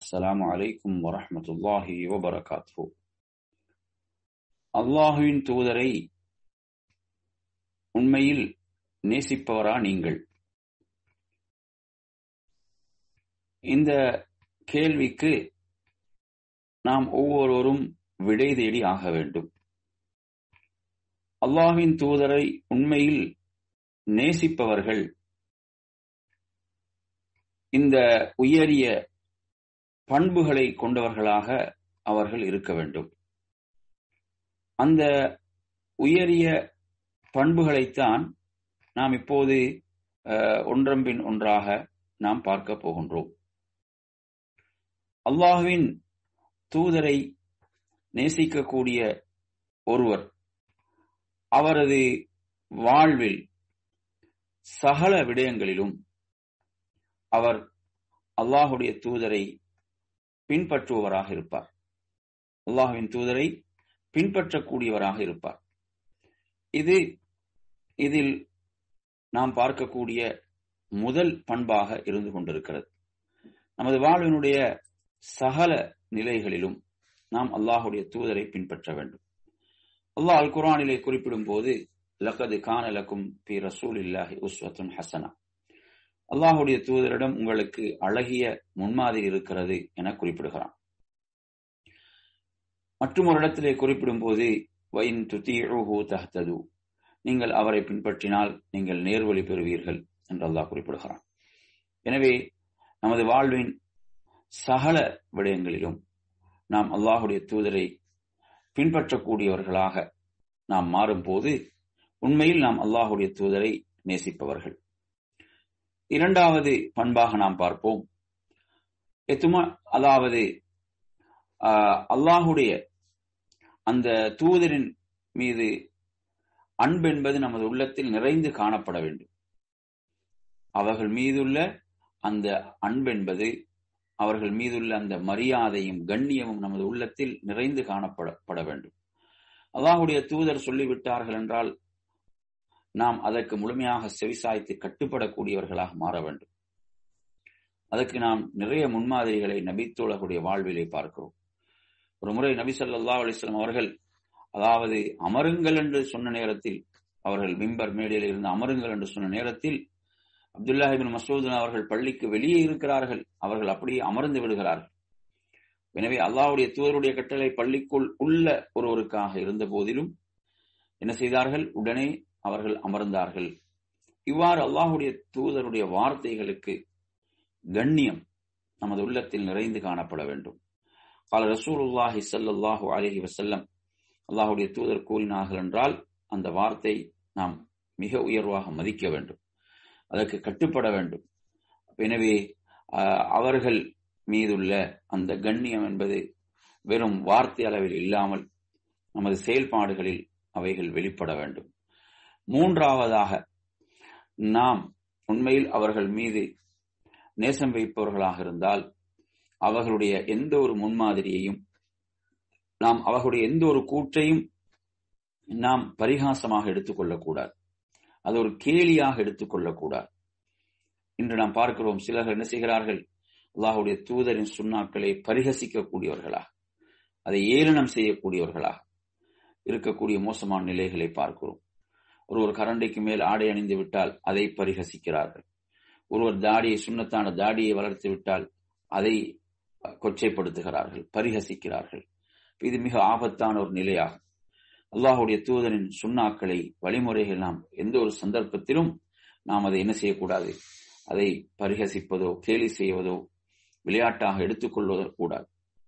السلام عليكم ورحمة الله وبركاته அல்லாஹுவின் தூதரை உண்மையில் நேசிப்பவரா நீங்கள் இந்த கேள்விக்கு நாம் ஒவ்வொருவரும் விடை தேடி ஆக வேண்டும் அல்லாஹ்வின் தூதரை உண்மையில் நேசிப்பவர்கள் இந்த உயரிய பண்புகளை கொண்டவர்களாக அவர்கள் இருக்க வேண்டும் அந்த உயரிய பண்புகளைத்தான் நாம் இப்போது ஒன்றம்பின் ஒன்றாக நாம் பார்க்க போகின்றோம் அல்லாஹுவின் தூதரை நேசிக்கக்கூடிய ஒருவர் அவரது வாழ்வில் சகல விடயங்களிலும் அவர் அல்லாஹுடைய தூதரை பின்பற்றுபவராக இருப்பார் அல்லாஹுவின் தூதரை பின்பற்றக்கூடியவராக இருப்பார் இது இதில் நாம் பார்க்கக்கூடிய முதல் பண்பாக இருந்து கொண்டிருக்கிறது நமது வாழ்வினுடைய சகல நிலைகளிலும் நாம் அல்லாஹுடைய தூதரை பின்பற்ற வேண்டும் அல்லாஹ் அல் குரானிலே குறிப்பிடும் போது லக்கது கானலக்கும் பி ரசூல் இல்லாஹி உஸ்வத்துன் ஹசனா அல்லாஹுடைய தூதரிடம் உங்களுக்கு அழகிய முன்மாதிரி இருக்கிறது என குறிப்பிடுகிறான் மற்றும் ஒரு இடத்திலே குறிப்பிடும் போது வைன் துத்தீஹு தஹ்தது நீங்கள் அவரை பின்பற்றினால் நீங்கள் நேர்வழி பெறுவீர்கள் என்று அல்லாஹ் குறிப்பிடுகிறான் எனவே நமது வாழ்வின் சகல விடயங்களிலும் நாம் அல்லாஹுடைய தூதரை பின்பற்றக்கூடியவர்களாக நாம் மாறும்போது உண்மையில் நாம் அல்லாஹுடைய தூதரை நேசிப்பவர்கள் இரண்டாவது பண்பாக நாம் பார்ப்போம் எத்துமா அதாவது அல்லாஹுடைய அந்த தூதரின் மீது அன்பென்பது நமது உள்ளத்தில் நிறைந்து காணப்பட வேண்டும் அவர்கள் மீதுள்ள அந்த அன்பென்பது அவர்கள் மீதுள்ள அந்த மரியாதையும் கண்ணியமும் நமது உள்ளத்தில் நிறைந்து காணப்பட வேண்டும் அல்லாஹுடைய தூதர் சொல்லிவிட்டார்கள் என்றால் நாம் அதற்கு முழுமையாக செவிசாய்த்து கட்டுப்படக்கூடியவர்களாக மாற வேண்டும் அதற்கு நாம் நிறைய முன்மாதிரிகளை நபித்தோழர்களுடைய வாழ்விலே பார்க்கிறோம் ஒரு முறை நபி சொல்லா அலிஸ்லாம் அவர்கள் அதாவது அமருங்கள் என்று சொன்ன நேரத்தில் அவர்கள் மிம்பர் மேடையில் இருந்து அமருங்கள் என்று சொன்ன நேரத்தில் அப்துல்லாஹிபின் மசூதன் அவர்கள் பள்ளிக்கு வெளியே இருக்கிறார்கள் அவர்கள் அப்படியே அமர்ந்து விடுகிறார்கள் எனவே அல்லாஹுடைய தூதருடைய கட்டளை பள்ளிக்குள் உள்ள ஒருவருக்காக இருந்த போதிலும் என்ன செய்தார்கள் உடனே அவர்கள் அமர்ந்தார்கள் இவ்வாறு அல்லாஹுடைய தூதருடைய வார்த்தைகளுக்கு கண்ணியம் நமது உள்ளத்தில் நிறைந்து காணப்பட வேண்டும் கால ரசூலுல்லாஹி சல்லாஹூ அலஹி வசல்லம் அல்லாஹுடைய தூதர் கூறினார்கள் என்றால் அந்த வார்த்தை நாம் மிக உயர்வாக மதிக்க வேண்டும் அதற்கு கட்டுப்பட வேண்டும் எனவே அவர்கள் மீதுள்ள அந்த கண்ணியம் என்பது வெறும் வார்த்தை அளவில் இல்லாமல் நமது செயல்பாடுகளில் அவைகள் வெளிப்பட வேண்டும் மூன்றாவதாக நாம் உண்மையில் அவர்கள் மீது நேசம் வைப்பவர்களாக இருந்தால் அவர்களுடைய எந்த ஒரு முன்மாதிரியையும் நாம் அவர்களுடைய எந்த ஒரு கூற்றையும் நாம் பரிகாசமாக எடுத்துக்கொள்ளக்கூடாது அது ஒரு கேலியாக எடுத்துக்கொள்ளக்கூடாது இன்று நாம் பார்க்கிறோம் சிலர் என்ன செய்கிறார்கள் அல்லாஹுடைய தூதரின் சுண்ணாக்களை பரிகசிக்கக்கூடியவர்களாக அதை ஏளனம் செய்யக்கூடியவர்களாக இருக்கக்கூடிய மோசமான நிலைகளை பார்க்கிறோம் ஒருவர் கரண்டைக்கு மேல் ஆடை அணிந்து விட்டால் அதை பரிகசிக்கிறார்கள் ஒருவர் தாடியை சுண்ணத்தான தாடியை வளர்த்து விட்டால் அதை கொச்சைப்படுத்துகிறார்கள் பரிகசிக்கிறார்கள் இது மிக ஆபத்தான ஒரு நிலையாகும் அல்லாஹுடைய தூதரின் சுண்ணாக்களை வழிமுறைகள் நாம் எந்த ஒரு சந்தர்ப்பத்திலும் நாம் அதை என்ன செய்யக்கூடாது அதை பரிகசிப்பதோ கேலி செய்வதோ விளையாட்டாக எடுத்துக்கொள்வதோ கூடாது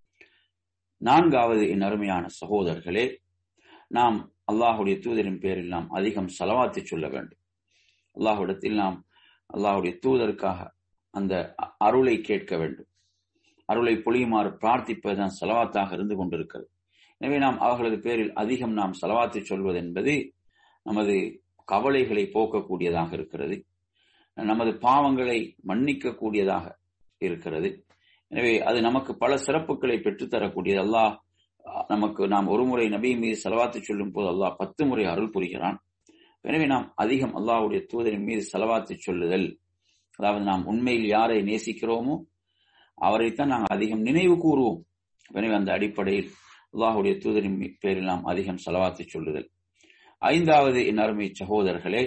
நான்காவது என் அருமையான சகோதரர்களே நாம் அல்லாஹுடைய தூதரின் பேரில் நாம் அதிகம் செலவாத்தி சொல்ல வேண்டும் அல்லாஹுடத்தில் நாம் அல்லாஹுடைய தூதருக்காக அந்த அருளை கேட்க வேண்டும் அருளை பொழியுமாறு பிரார்த்திப்பதுதான் செலவாத்தாக இருந்து கொண்டிருக்கிறது எனவே நாம் அவர்களது பேரில் அதிகம் நாம் செலவாத்தி சொல்வது என்பது நமது கவலைகளை போக்கக்கூடியதாக இருக்கிறது நமது பாவங்களை மன்னிக்க கூடியதாக இருக்கிறது எனவே அது நமக்கு பல சிறப்புகளை பெற்றுத்தரக்கூடியது அல்லாஹ் நமக்கு நாம் ஒரு முறை நபி மீது செலவாத்து சொல்லும் போது அல்லாஹ் பத்து முறை அருள் புரிகிறான் எனவே நாம் அதிகம் அல்லாஹ்வுடைய தூதரின் மீது செலவாத்து சொல்லுதல் அதாவது நாம் உண்மையில் யாரை நேசிக்கிறோமோ அவரைத்தான் நாங்கள் அதிகம் நினைவு கூறுவோம் எனவே அந்த அடிப்படையில் அல்லாஹுடைய தூதரின் பேரில் நாம் அதிகம் செலவாத்து சொல்லுதல் ஐந்தாவது என் அருமை சகோதரர்களே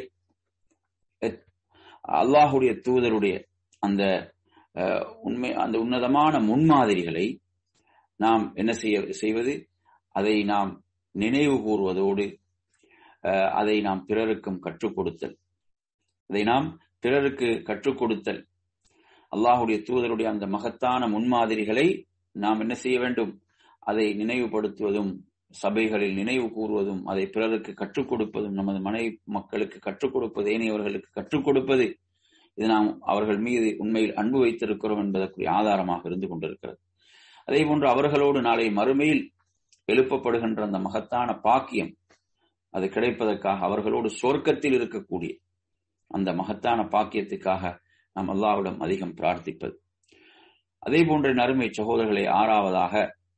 அல்லாஹுடைய தூதருடைய அந்த உண்மை அந்த உன்னதமான முன்மாதிரிகளை நாம் என்ன செய்ய செய்வது அதை நாம் நினைவு கூறுவதோடு அதை நாம் பிறருக்கும் கற்றுக் கொடுத்தல் அதை நாம் பிறருக்கு கற்றுக் கொடுத்தல் அல்லாஹுடைய தூதருடைய அந்த மகத்தான முன்மாதிரிகளை நாம் என்ன செய்ய வேண்டும் அதை நினைவுபடுத்துவதும் சபைகளில் நினைவு கூறுவதும் அதை பிறருக்கு கற்றுக் கொடுப்பதும் நமது மனை மக்களுக்கு கற்றுக் கொடுப்பது ஏனையவர்களுக்கு கற்றுக் கொடுப்பது இது நாம் அவர்கள் மீது உண்மையில் அன்பு வைத்திருக்கிறோம் என்பதற்குரிய ஆதாரமாக இருந்து கொண்டிருக்கிறது அதே போன்று அவர்களோடு நாளை மறுமையில் எழுப்பப்படுகின்ற அந்த மகத்தான பாக்கியம் அது கிடைப்பதற்காக அவர்களோடு சொர்க்கத்தில் இருக்கக்கூடிய அந்த மகத்தான பாக்கியத்துக்காக நாம் அல்லாவிடம் அதிகம் பிரார்த்திப்பது அதே போன்ற நறுமை சகோதரர்களை ஆறாவதாக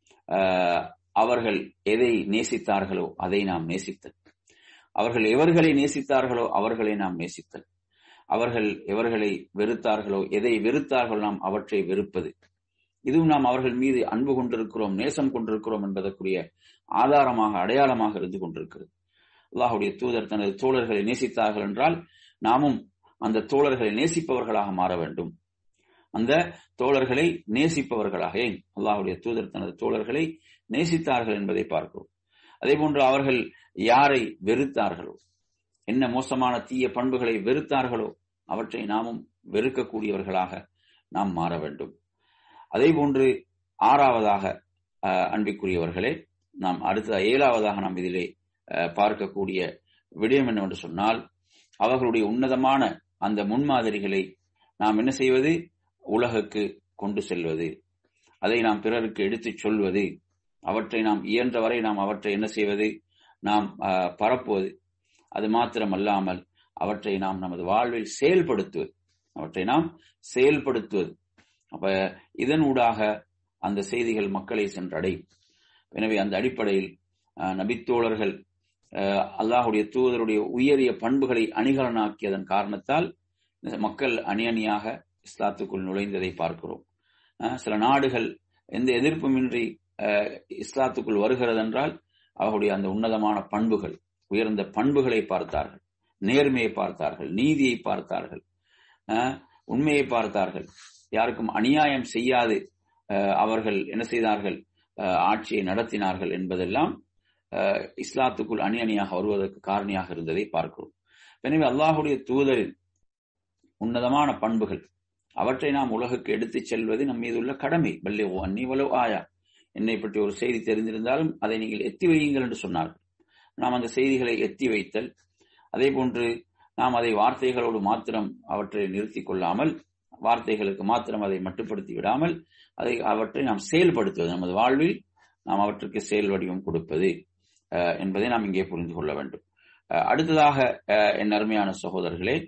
அவர்கள் எதை நேசித்தார்களோ அதை நாம் நேசித்தல் அவர்கள் எவர்களை நேசித்தார்களோ அவர்களை நாம் நேசித்தல் அவர்கள் எவர்களை வெறுத்தார்களோ எதை வெறுத்தார்களோ நாம் அவற்றை வெறுப்பது இதுவும் நாம் அவர்கள் மீது அன்பு கொண்டிருக்கிறோம் நேசம் கொண்டிருக்கிறோம் என்பதற்குரிய ஆதாரமாக அடையாளமாக இருந்து கொண்டிருக்கிறது அல்லாஹுடைய தூதர் தனது தோழர்களை நேசித்தார்கள் என்றால் நாமும் அந்த தோழர்களை நேசிப்பவர்களாக மாற வேண்டும் அந்த தோழர்களை நேசிப்பவர்களாக ஏன் அல்லாஹுடைய தூதர் தனது தோழர்களை நேசித்தார்கள் என்பதை பார்க்கிறோம் அதே போன்று அவர்கள் யாரை வெறுத்தார்களோ என்ன மோசமான தீய பண்புகளை வெறுத்தார்களோ அவற்றை நாமும் வெறுக்கக்கூடியவர்களாக நாம் மாற வேண்டும் அதே போன்று ஆறாவதாக அன்பிற்குரியவர்களே நாம் அடுத்த ஏழாவதாக நாம் இதிலே பார்க்கக்கூடிய விடயம் என்னவென்று சொன்னால் அவர்களுடைய உன்னதமான அந்த முன்மாதிரிகளை நாம் என்ன செய்வது உலகுக்கு கொண்டு செல்வது அதை நாம் பிறருக்கு எடுத்துச் சொல்வது அவற்றை நாம் இயன்றவரை நாம் அவற்றை என்ன செய்வது நாம் பரப்புவது அது மாத்திரமல்லாமல் அவற்றை நாம் நமது வாழ்வில் செயல்படுத்துவது அவற்றை நாம் செயல்படுத்துவது அப்ப இதனூடாக அந்த செய்திகள் மக்களை சென்றடையும் எனவே அந்த அடிப்படையில் நபித்தோழர்கள் அல்லாஹுடைய தூதருடைய உயரிய பண்புகளை அணிகலனாக்கியதன் காரணத்தால் மக்கள் அணி அணியாக இஸ்லாத்துக்குள் நுழைந்ததை பார்க்கிறோம் சில நாடுகள் எந்த எதிர்ப்புமின்றி இஸ்லாத்துக்குள் வருகிறது என்றால் அவர்களுடைய அந்த உன்னதமான பண்புகள் உயர்ந்த பண்புகளை பார்த்தார்கள் நேர்மையை பார்த்தார்கள் நீதியை பார்த்தார்கள் உண்மையை பார்த்தார்கள் யாருக்கும் அநியாயம் செய்யாது அவர்கள் என்ன செய்தார்கள் ஆட்சியை நடத்தினார்கள் என்பதெல்லாம் இஸ்லாத்துக்குள் அணி அணியாக வருவதற்கு காரணியாக இருந்ததை பார்க்கிறோம் எனவே அல்லாஹுடைய தூதரின் உன்னதமான பண்புகள் அவற்றை நாம் உலகுக்கு எடுத்துச் செல்வது நம் மீது உள்ள கடமை பல்லே ஓ அன்னிவலோ ஆயா என்னை பற்றி ஒரு செய்தி தெரிந்திருந்தாலும் அதை நீங்கள் எத்தி வையுங்கள் என்று சொன்னார்கள் நாம் அந்த செய்திகளை எத்தி வைத்தல் அதே போன்று நாம் அதை வார்த்தைகளோடு மாத்திரம் அவற்றை நிறுத்திக் கொள்ளாமல் வார்த்தைகளுக்கு மாத்திரம் அதை மட்டுப்படுத்தி விடாமல் அதை அவற்றை நாம் செயல்படுத்துவது நமது வாழ்வில் நாம் அவற்றுக்கு செயல் வடிவம் கொடுப்பது என்பதை நாம் இங்கே புரிந்து கொள்ள வேண்டும் அடுத்ததாக என் அருமையான சகோதரர்களே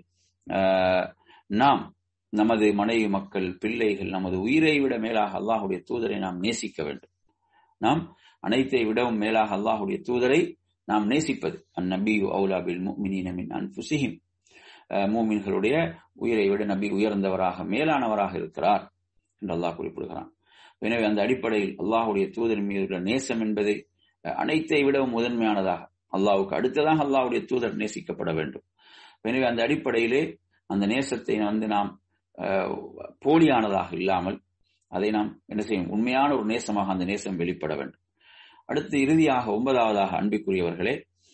நாம் நமது மனைவி மக்கள் பிள்ளைகள் நமது உயிரை விட மேலாக அல்லாஹுடைய தூதரை நாம் நேசிக்க வேண்டும் நாம் அனைத்தை விடவும் மேலாக அல்லாஹுடைய தூதரை நாம் நேசிப்பது அந்நபியு அவுலாபில் மின் அன்புசிஹிம் மூமின்களுடைய உயிரை விட நபி உயர்ந்தவராக மேலானவராக இருக்கிறார் என்று அல்லாஹ் குறிப்பிடுகிறான் எனவே அந்த அடிப்படையில் அல்லாஹுடைய தூதரின் மீது உள்ள நேசம் என்பது அனைத்தை விடவும் முதன்மையானதாக அல்லாவுக்கு அடுத்ததாக அல்லாஹுடைய தூதர் நேசிக்கப்பட வேண்டும் எனவே அந்த அடிப்படையிலே அந்த நேசத்தை வந்து நாம் போலியானதாக இல்லாமல் அதை நாம் என்ன செய்யும் உண்மையான ஒரு நேசமாக அந்த நேசம் வெளிப்பட வேண்டும் அடுத்து இறுதியாக ஒன்பதாவதாக அன்பிற்குரியவர்களே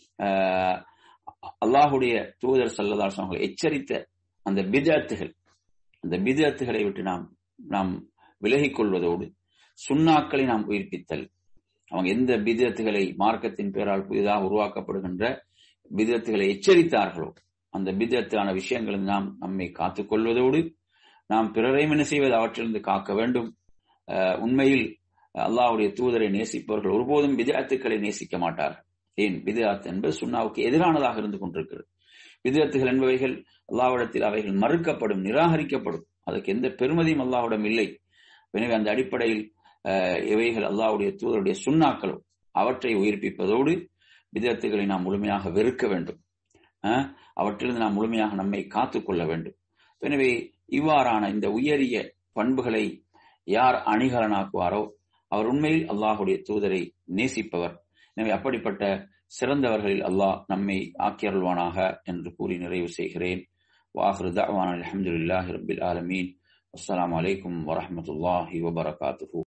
அல்லாஹுடைய தூதர் சல்லதாஸ் அவங்களை எச்சரித்த அந்த பிதத்துகள் அந்த பிதத்துகளை விட்டு நாம் நாம் விலகிக் கொள்வதோடு சுண்ணாக்களை நாம் உயிர்ப்பித்தல் அவங்க எந்த பிதத்துகளை மார்க்கத்தின் பெயரால் புதிதாக உருவாக்கப்படுகின்ற பிதத்துகளை எச்சரித்தார்களோ அந்த பிதத்தான விஷயங்களை நாம் நம்மை காத்துக் கொள்வதோடு நாம் பிறரையும் என்ன செய்வது அவற்றிலிருந்து காக்க வேண்டும் உண்மையில் அல்லாவுடைய தூதரை நேசிப்பவர்கள் ஒருபோதும் விதத்துக்களை நேசிக்க மாட்டார்கள் ஏன் விதத் என்பது சுண்ணாவுக்கு எதிரானதாக இருந்து கொண்டிருக்கிறது விதத்துகள் என்பவைகள் அல்லாவிடத்தில் அவைகள் மறுக்கப்படும் நிராகரிக்கப்படும் அதுக்கு எந்த பெருமதியும் அல்லாவிடம் இல்லை எனவே அந்த அடிப்படையில் இவைகள் அல்லாவுடைய தூதருடைய சுண்ணாக்களோ அவற்றை உயிர்ப்பிப்பதோடு விதத்துகளை நாம் முழுமையாக வெறுக்க வேண்டும் அவற்றிலிருந்து நாம் முழுமையாக நம்மை காத்துக் கொள்ள வேண்டும் எனவே இவ்வாறான இந்த உயரிய பண்புகளை யார் அணிகலனாக்குவாரோ அவர் உண்மையில் அல்லாஹுடைய தூதரை நேசிப்பவர் எனவே அப்படிப்பட்ட சிறந்தவர்களில் அல்லாஹ் நம்மை ஆக்கியருள்வானாக என்று கூறி நிறைவு செய்கிறேன் வாஹ்ரு தஅவான அல்ஹம்துலில்லாஹி ரப்பில் ஆலமீன் அஸ்ஸலாமு அலைக்கும் வரஹ்மத்துல்லாஹி வபரகாத்துஹு